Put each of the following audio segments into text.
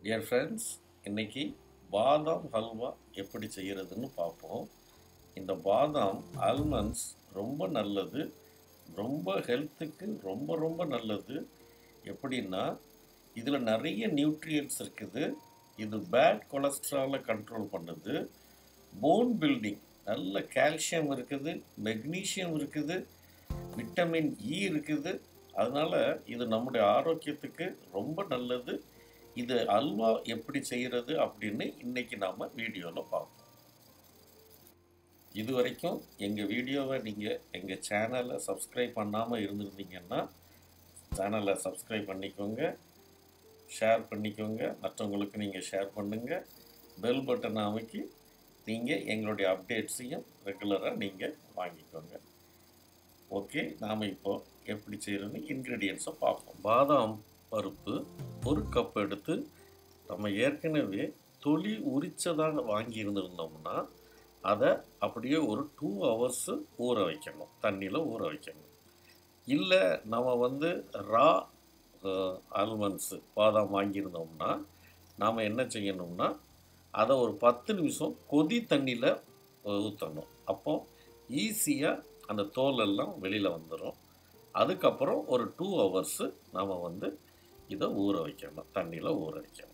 dear friends இன்னைக்கு பாதாம் ஹல்வா எப்படி செய்கிறதுன்னு பார்ப்போம் இந்த பாதாம் ஆல்மண்ட்ஸ் ரொம்ப நல்லது ரொம்ப ஹெல்த்துக்கு ரொம்ப ரொம்ப நல்லது எப்படின்னா இதில் நிறைய நியூட்ரியன்ட்ஸ் இருக்குது இது பேட் கொலஸ்ட்ராலை கண்ட்ரோல் பண்ணுது போன் பில்டிங் நல்ல கால்சியம் இருக்குது மெக்னீஷியம் இருக்குது விட்டமின் இ இருக்குது அதனால் இது நம்முடைய ஆரோக்கியத்துக்கு ரொம்ப நல்லது இது அல்வா எப்படி செய்கிறது அப்படின்னு இன்னைக்கு நாம் வீடியோவில் பார்ப்போம் இது வரைக்கும் எங்கள் வீடியோவை நீங்கள் எங்கள் சேனலை சப்ஸ்கிரைப் பண்ணாமல் இருந்திருந்தீங்கன்னா சேனலை சப்ஸ்கிரைப் பண்ணிக்கோங்க ஷேர் பண்ணிக்கோங்க மற்றவங்களுக்கு நீங்கள் ஷேர் பண்ணுங்கள் பெல் பட்டனை அமைக்கி நீங்கள் எங்களுடைய அப்டேட்ஸையும் ரெகுலராக நீங்கள் வாங்கிக்கோங்க ஓகே நாம் இப்போ எப்படி செய்யறதுன்னு இன்க்ரீடியன்ஸை பார்ப்போம் பாதாம் பருப்பு ஒரு கப் எடுத்து நம்ம ஏற்கனவே தொலி உரிச்சதாக வாங்கி இருந்திருந்தோம்னா அதை அப்படியே ஒரு டூ ஹவர்ஸு ஊற வைக்கணும் தண்ணியில் ஊற வைக்கணும் இல்லை நம்ம வந்து ரா ஆல்மண்ட்ஸு பாதாம் வாங்கியிருந்தோம்னா நாம் என்ன செய்யணும்னா அதை ஒரு பத்து நிமிஷம் கொதி தண்ணியில் ஊற்றணும் அப்போ ஈஸியாக அந்த தோலெல்லாம் வெளியில் வந்துடும் அதுக்கப்புறம் ஒரு டூ ஹவர்ஸு நாம் வந்து இதை ஊற வைக்கணும் தண்ணியில் ஊற வைக்கணும்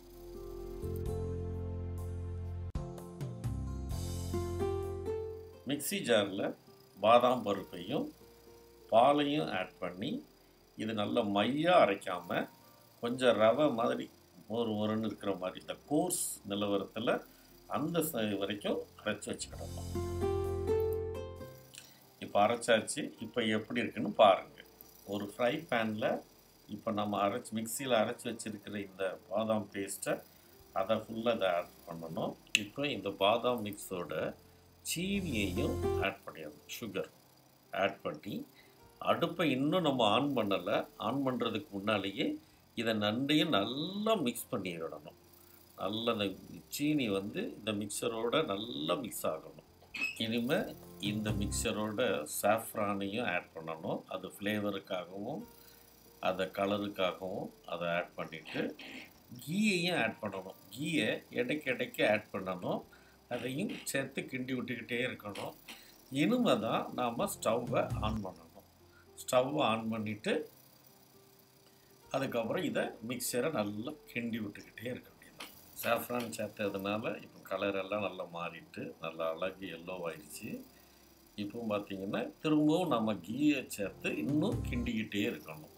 மிக்ஸி ஜாரில் பாதாம் பருப்பையும் பாலையும் ஆட் பண்ணி இது நல்ல மையாக அரைக்காமல் கொஞ்சம் ரவை மாதிரி ஒரு ஒருன்னு இருக்கிற மாதிரி இந்த கோர்ஸ் நிலவரத்தில் அந்த ச- வரைக்கும் அரைச்சி வச்சுக்கிடலாம் இப்போ அரைச்சாச்சு இப்போ எப்படி இருக்குன்னு பாருங்கள் ஒரு ஃப்ரை பேனில் இப்போ நம்ம அரைச்சி மிக்சியில் அரைச்சி வச்சிருக்கிற இந்த பாதாம் பேஸ்ட்டை அதை ஃபுல்லாக அதை ஆட் பண்ணணும் இப்போ இந்த பாதாம் மிக்ஸோட சீனியையும் ஆட் பண்ணிடணும் சுகர் ஆட் பண்ணி அடுப்பை இன்னும் நம்ம ஆன் பண்ணலை ஆன் பண்ணுறதுக்கு முன்னாலேயே இதை நண்டையும் நல்லா மிக்ஸ் பண்ணிடணும் நல்லா அந்த சீனி வந்து இந்த மிக்சரோட நல்லா மிக்ஸ் ஆகணும் இனிமேல் இந்த மிக்சரோட சாஃப்ரானையும் ஆட் பண்ணணும் அது ஃப்ளேவருக்காகவும் அதை கலருக்காகவும் அதை ஆட் பண்ணிவிட்டு கீயையும் ஆட் பண்ணணும் கீயை இடைக்கு இடைக்கு ஆட் பண்ணணும் அதையும் சேர்த்து கிண்டி விட்டுக்கிட்டே இருக்கணும் இனிமே தான் நாம் ஸ்டவ்வை ஆன் பண்ணணும் ஸ்டவ்வை ஆன் பண்ணிவிட்டு அதுக்கப்புறம் இதை மிக்சரை நல்லா கிண்டி விட்டுக்கிட்டே இருக்க வேண்டியது சாஃப்ரான் சேர்த்ததுனால இப்போ கலர் எல்லாம் நல்லா மாறிட்டு நல்லா அழகு எல்லோ ஆயிடுச்சு இப்போ பார்த்தீங்கன்னா திரும்பவும் நம்ம கீயை சேர்த்து இன்னும் கிண்டிக்கிட்டே இருக்கணும்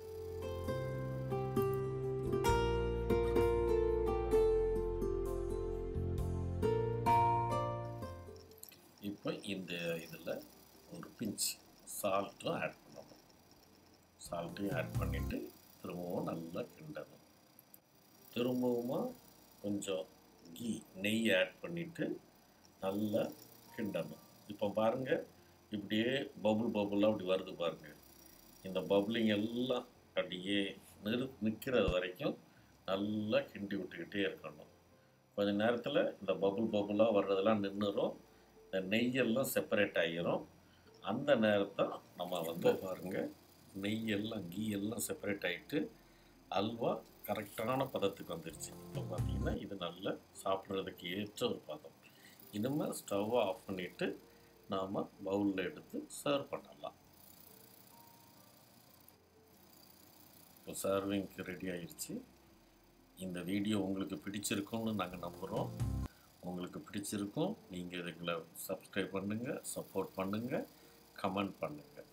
இப்போ இந்த இதில் ஒரு பிஞ்ச் சால்ட்டும் ஆட் பண்ணணும் சால்ட்டையும் ஆட் பண்ணிவிட்டு திரும்பவும் நல்லா கிண்டணும் திரும்பவும் கொஞ்சம் கீ நெய் ஆட் பண்ணிவிட்டு நல்லா கிண்டணும் இப்போ பாருங்கள் இப்படியே பபுள் பபுளாக அப்படி வருது பாருங்கள் இந்த பபுளிங் எல்லாம் அப்படியே நிறு நிற்கிறது வரைக்கும் நல்லா கிண்டி விட்டுக்கிட்டே இருக்கணும் கொஞ்ச நேரத்தில் இந்த பபுள் பபுளாக வர்றதெல்லாம் நின்றுரும் இந்த நெய்யெல்லாம் செப்பரேட் ஆகிரும் அந்த நேரத்தை நம்ம வந்து பாருங்க நெய் எல்லாம் கீ எல்லாம் செப்பரேட் ஆகிட்டு அல்வா கரெக்டான பதத்துக்கு வந்துருச்சு இப்போ பார்த்தீங்கன்னா இது நல்ல சாப்பிட்றதுக்கு ஏற்ற ஒரு பதம் இனிமேல் ஸ்டவ்வை ஆஃப் பண்ணிவிட்டு நாம் பவுலில் எடுத்து சர்வ் பண்ணலாம் இப்போ சர்விங்க்கு ரெடி ஆயிடுச்சு இந்த வீடியோ உங்களுக்கு பிடிச்சிருக்கும்னு நாங்கள் நம்புகிறோம் உங்களுக்கு பிடிச்சிருக்கும் நீங்கள் எங்களை சப்ஸ்கிரைப் பண்ணுங்கள் சப்போர்ட் பண்ணுங்கள் கமெண்ட் பண்ணுங்கள்